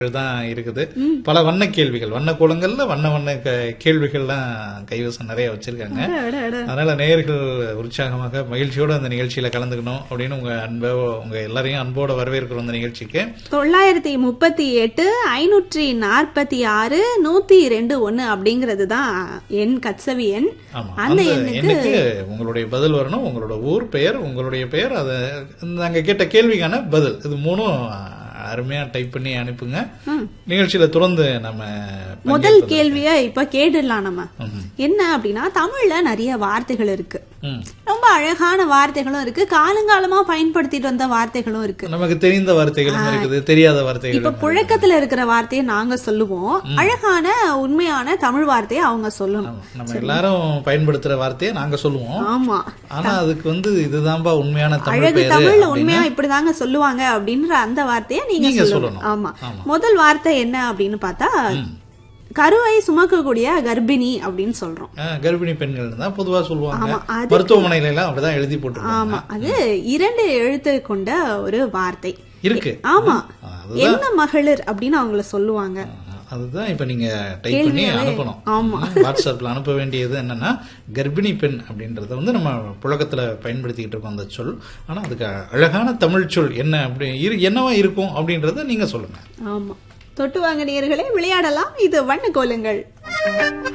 தான் இருக்குது பல வண்ண கேள்விகள் வண்ண கோலங்கள்ல வண்ண வண்ண க- கேள்விகள்லாம் கைவசம் நிறைய வச்சிருக்காங்க அட, அட, அட. அதனால நேயர்கள் உற்சாகமாக மகிழ்ச்சியோட அந்த நிகழ்ச்சியில கலந்துக்கணும் அப்படின்னு உங்க அன்போ உங்க எல்லாரையும் அன்போட வரவேற்கிறோம் இந்த நிகழ்ச்சிக்கு தொள்ளாயிரத்தி முப்பத்தி எட்டு ஐநூற்றி நாற்பத்தி ஆறு நூத்தி ரெண்டு ஒன்னு அப்படிங்கிறது தான் என் கட்சவி எண் ஆமா அந்த அந்த எண்ணுக்கு எண்ணுக்கு உங்களுடைய பதில் வரணும் உங்களோட ஊர் பெயர் உங்களுடைய பெயர் அது நாங்க கேட்ட கேள்விக்கான பதில் இது மூணும் அருமையா டைப் பண்ணி அனுப்புங்க ம். நிகழ்ச்சியில தொடர்ந்து நம்ம முதல் கேள்விய இப்ப கேட்டுடலாம் நம்ம ம். என்ன அப்படின்னா தமிழ்ல நிறைய வார்த்தைகள் இருக்கு ம். ரொம்ப அழகான வார்த்தைகளும் இருக்கு காலங்காலமா பயன்படுத்திட்டு வந்த வார்த்தைகளும் இருக்கு நமக்கு தெரிந்த வார்த்தைகளும் இருக்குது தெரியாத வார்த்தைகள் இப்ப புழக்கத்துல இருக்கிற வார்த்தையை நாங்க சொல்லுவோம் அழகான உண்மையான தமிழ் வார்த்தையை அவங்க சொல்லணும் நம்ம எல்லாரும் பயன்படுத்துற வார்த்தையை நாங்க சொல்லுவோம் ஆமா ஆனா அதுக்கு வந்து இதுதான்பா உண்மையான தமிழ் அழகு பெயரு தமிழ்ல உண்மையா இப்படிதாங்க சொல்லுவாங்க அப்படின்ற அந்த வார்த்தையை நீங்க நீங்க சொல்லணும் சொல்லணும். ஆமா முதல் வார்த்தை என்ன அப்படின்னு பார்த்தா கருவை சுமக்கக்கூடிய கர்ப்பிணி அப்படின்னு சொல்றோம் ஆ, கர்ப்பிணி பெண்கள் தான் பொதுவா சொல்லுவாங்க ஆமா, அது- மருத்துவமனையில எல்லாம் அப்படிதான் எழுதி போட்டுருவாங்க ஆமா அது இரண்டு எழுத்து கொண்ட ஒரு வார்த்தை இருக்கு ஆமா அதுதான் என்ன மகளிர் அப்படின்னு அவங்கள சொல்லுவாங்க அதுதான் இப்ப நீங்க டைப் பண்ணி அனுப்பணும் ஆமா. ம், வாட்ஸ்அப்ல அனுப்ப வேண்டியது என்னன்னா கர்ப்பிணி பெண் அப்படின்றத வந்து நம்ம புழக்கத்துல பயன்படுத்திக்கிட்டு இருக்கோம் அந்த சொல் ஆனா அதுக்கு அழகான தமிழ் சொல் என்ன அப்படி இரு- என்னவா இருக்கும் அப்படின்றத நீங்க சொல்லுங்க ஆமா தொட்டு வாங்க நேயர்களே விளையாடலாம் இது வண்ண கோலங்கள்